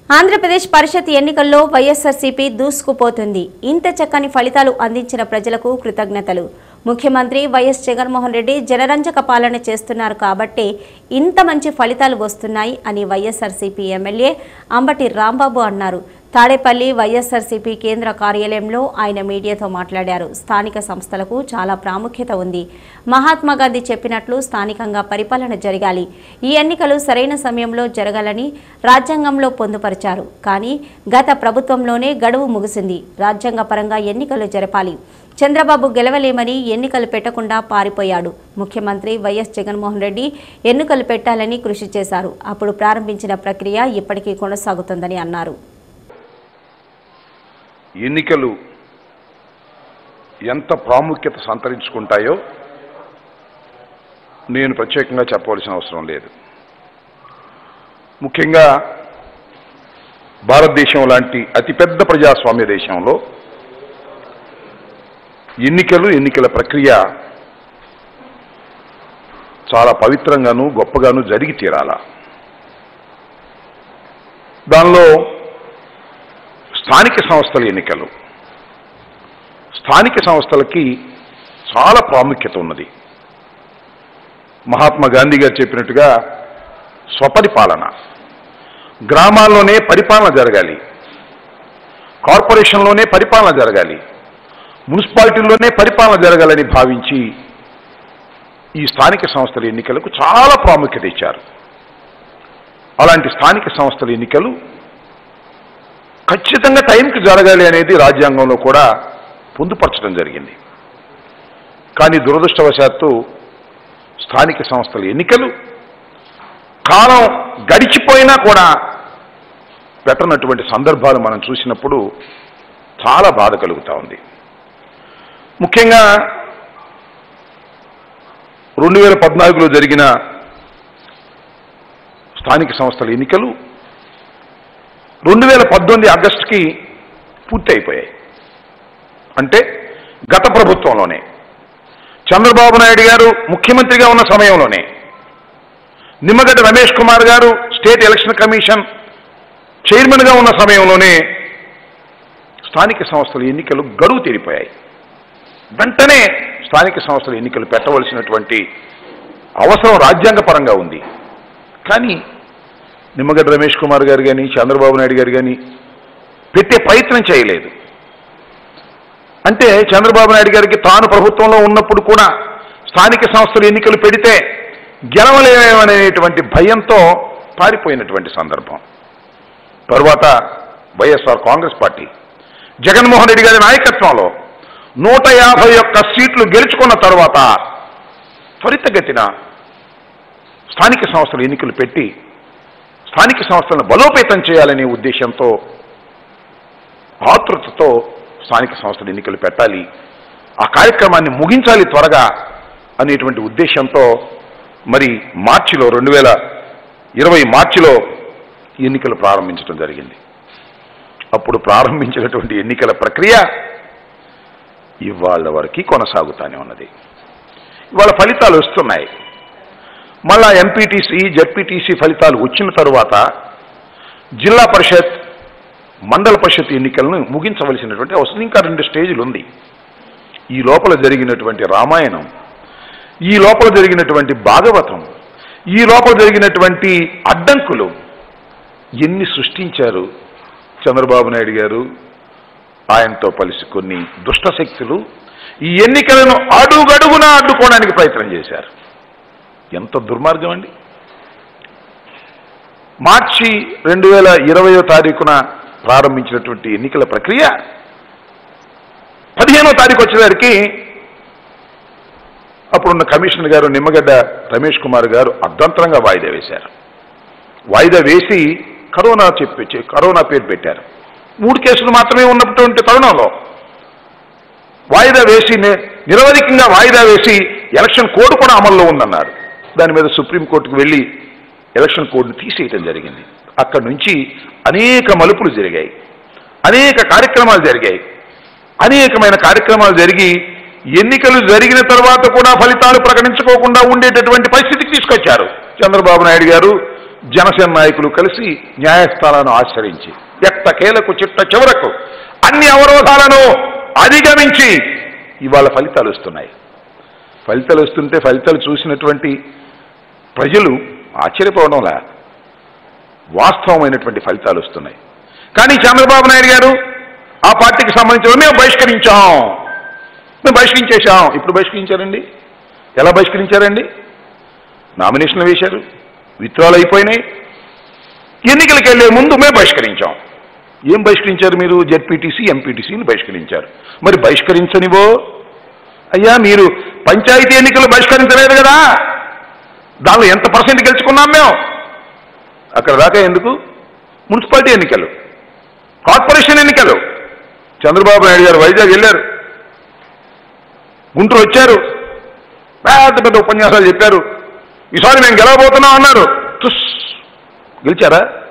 ఆంధ్రప్రదేశ్ పరిషత్ ఎన్నికల్లో వైఎస్ఆర్సీపీ దూసుకుపోతుంది ఇంత చక్కని ఫలితాలు అందించిన ప్రజలకు కృతజ్ఞతలు ముఖ్యమంత్రి వైఎస్ జగన్మోహన్ రెడ్డి జనరంజక పాలన చేస్తున్నారు కాబట్టే ఇంత మంచి ఫలితాలు వస్తున్నాయి అని వైఎస్ఆర్సీపీ ఎమ్మెల్యే అంబటి రాంబాబు అన్నారు తాడేపల్లి వైఎస్ఆర్సీపీ కేంద్ర కార్యాలయంలో ఆయన మీడియాతో మాట్లాడారు స్థానిక సంస్థలకు చాలా ప్రాముఖ్యత ఉంది మహాత్మా గాంధీ చెప్పినట్లు స్థానికంగా పరిపాలన జరగాలి ఈ ఎన్నికలు సరైన సమయంలో జరగాలని రాజ్యాంగంలో పొందుపరిచారు కానీ గత ప్రభుత్వంలోనే గడువు ముగిసింది రాజ్యాంగపరంగా ఎన్నికలు జరపాలి చంద్రబాబు గెలవలేమని ఎన్నికలు పెట్టకుండా పారిపోయాడు ముఖ్యమంత్రి వైఎస్ జగన్మోహన్ రెడ్డి ఎన్నికలు పెట్టాలని కృషి చేశారు అప్పుడు ప్రారంభించిన ప్రక్రియ ఇప్పటికీ కొనసాగుతుందని అన్నారు ఎన్నికలు ఎంత ప్రాముఖ్యత సంతరించుకుంటాయో నేను ప్రత్యేకంగా చెప్పవలసిన అవసరం లేదు ముఖ్యంగా భారతదేశం లాంటి అతిపెద్ద ప్రజాస్వామ్య దేశంలో ఎన్నికలు ఎన్నికల ప్రక్రియ చాలా పవిత్రంగాను గొప్పగాను జరిగి తీరాల దానిలో స్థానిక సంస్థల ఎన్నికలు స్థానిక సంస్థలకి చాలా ప్రాముఖ్యత ఉన్నది మహాత్మా గాంధీ గారు చెప్పినట్టుగా స్వపరిపాలన గ్రామాల్లోనే పరిపాలన జరగాలి కార్పొరేషన్లోనే పరిపాలన జరగాలి మున్సిపాలిటీల్లోనే పరిపాలన జరగాలని భావించి ఈ స్థానిక సంస్థల ఎన్నికలకు చాలా ప్రాముఖ్యత ఇచ్చారు అలాంటి స్థానిక సంస్థల ఎన్నికలు ఖచ్చితంగా టైంకి జరగాలి అనేది రాజ్యాంగంలో కూడా పొందుపరచడం జరిగింది కానీ దురదృష్టవశాత్తు స్థానిక సంస్థల ఎన్నికలు కాలం గడిచిపోయినా కూడా పెట్టనటువంటి సందర్భాలు మనం చూసినప్పుడు చాలా బాధ కలుగుతూ ఉంది ముఖ్యంగా రెండు వేల పద్నాలుగులో జరిగిన స్థానిక సంస్థల ఎన్నికలు రెండు వేల పద్దెనిమిది ఆగస్టుకి పూర్తి అయిపోయాయి అంటే గత ప్రభుత్వంలోనే చంద్రబాబు నాయుడు గారు ముఖ్యమంత్రిగా ఉన్న సమయంలోనే నిమ్మగడ్డ రమేష్ కుమార్ గారు స్టేట్ ఎలక్షన్ కమిషన్ చైర్మన్గా ఉన్న సమయంలోనే స్థానిక సంస్థల ఎన్నికలు గడువు తీరిపోయాయి వెంటనే స్థానిక సంస్థల ఎన్నికలు పెట్టవలసినటువంటి అవసరం రాజ్యాంగపరంగా ఉంది కానీ నిమ్మగడ్డ రమేష్ కుమార్ గారు కానీ చంద్రబాబు నాయుడు గారు కానీ పెట్టే ప్రయత్నం చేయలేదు అంటే చంద్రబాబు నాయుడు గారికి తాను ప్రభుత్వంలో ఉన్నప్పుడు కూడా స్థానిక సంస్థలు ఎన్నికలు పెడితే గెలవలేమనేటువంటి భయంతో పారిపోయినటువంటి సందర్భం తరువాత వైఎస్ఆర్ కాంగ్రెస్ పార్టీ జగన్మోహన్ రెడ్డి గారి నాయకత్వంలో నూట యాభై ఒక్క సీట్లు గెలుచుకున్న తర్వాత త్వరితగతిన స్థానిక సంస్థల ఎన్నికలు పెట్టి స్థానిక సంస్థలను బలోపేతం చేయాలనే ఉద్దేశంతో ఆతృతతో స్థానిక సంస్థల ఎన్నికలు పెట్టాలి ఆ కార్యక్రమాన్ని ముగించాలి త్వరగా అనేటువంటి ఉద్దేశంతో మరి మార్చిలో రెండు వేల ఇరవై మార్చిలో ఎన్నికలు ప్రారంభించడం జరిగింది అప్పుడు ప్రారంభించినటువంటి ఎన్నికల ప్రక్రియ ఇవాళ వరకు కొనసాగుతానే ఉన్నది ఇవాళ ఫలితాలు వస్తున్నాయి మళ్ళా ఎంపీటీసీ జెడ్పీటీసీ ఫలితాలు వచ్చిన తరువాత జిల్లా పరిషత్ మండల పరిషత్ ఎన్నికలను ముగించవలసినటువంటి అవసరం ఇంకా రెండు స్టేజ్లు ఉంది ఈ లోపల జరిగినటువంటి రామాయణం ఈ లోపల జరిగినటువంటి భాగవతం ఈ లోపల జరిగినటువంటి అడ్డంకులు ఎన్ని సృష్టించారు చంద్రబాబు నాయుడు గారు ఆయనతో కలిసి కొన్ని దుష్ట శక్తులు ఈ ఎన్నికలను అడుగడుగునా అడ్డుకోవడానికి ప్రయత్నం చేశారు ఎంత దుర్మార్గం అండి మార్చి రెండు వేల ఇరవయో తారీఖున ప్రారంభించినటువంటి ఎన్నికల ప్రక్రియ పదిహేనో తారీఖు వచ్చేసరికి అప్పుడున్న కమిషనర్ గారు నిమ్మగడ్డ రమేష్ కుమార్ గారు అర్ధంతరంగా వాయిదా వేశారు వాయిదా వేసి కరోనా చెప్పి కరోనా పేరు పెట్టారు మూడు కేసులు మాత్రమే ఉన్నటువంటి తరుణంలో వాయిదా వేసి ని- నిరవధికంగా వాయిదా వేసి ఎలక్షన్ కోడ్ కూడా అమల్లో ఉందన్నారు దాని మీద సుప్రీంకోర్టుకు వెళ్ళి ఎలక్షన్ కోడ్ను తీసేయటం జరిగింది అక్కడి నుంచి అనేక మలుపులు జరిగాయి అనేక కార్యక్రమాలు జరిగాయి అనేకమైన కార్యక్రమాలు జరిగి ఎన్నికలు జరిగిన తర్వాత కూడా ఫలితాలు ప్రకటించుకోకుండా ఉండేటటువంటి పరిస్థితికి తీసుకొచ్చారు చంద్రబాబు నాయుడు గారు జనసేన నాయకులు కలిసి న్యాయస్థానాన్ని ఆశ్రయించి ఎట్టకేలకు చిట్ట చివరకు అన్ని అవరోధాలను అధిగమించి ఇవాళ ఫలితాలు వస్తున్నాయి ఫలితాలు వస్తుంటే ఫలితాలు చూసినటువంటి ప్రజలు ఆశ్చర్యపోవడంలా వాస్తవమైనటువంటి ఫలితాలు వస్తున్నాయి కానీ చంద్రబాబు నాయుడు గారు ఆ పార్టీకి సంబంధించిన మేము బహిష్కరించాం మేము బహిష్కరించేశాం ఇప్పుడు బహిష్కరించారండి ఎలా బహిష్కరించారండి నామినేషన్లు వేశారు విత్డ్రాలు అయిపోయినాయి ఎన్నికలకు వెళ్లే ముందు మేము బహిష్కరించాం ఏం బహిష్కరించారు మీరు జెడ్పీటీసీ ఎంపీటీసీని బహిష్కరించారు మరి బహిష్కరించనివో అయ్యా మీరు పంచాయతీ ఎన్నికలు బహిష్కరించలేదు కదా దానిలో ఎంత పర్సెంట్ గెలుచుకున్నాం మేము అక్కడ దాకా ఎందుకు మున్సిపాలిటీ ఎన్నికలు కార్పొరేషన్ ఎన్నికలు చంద్రబాబు నాయుడు గారు వైజాగ్ వెళ్ళారు గుంటూరు వచ్చారు పెద్ద పెద్ద ఉపన్యాసాలు చెప్పారు ఈసారి మేము గెలవబోతున్నాం అన్నారు తుస్ గెలిచారా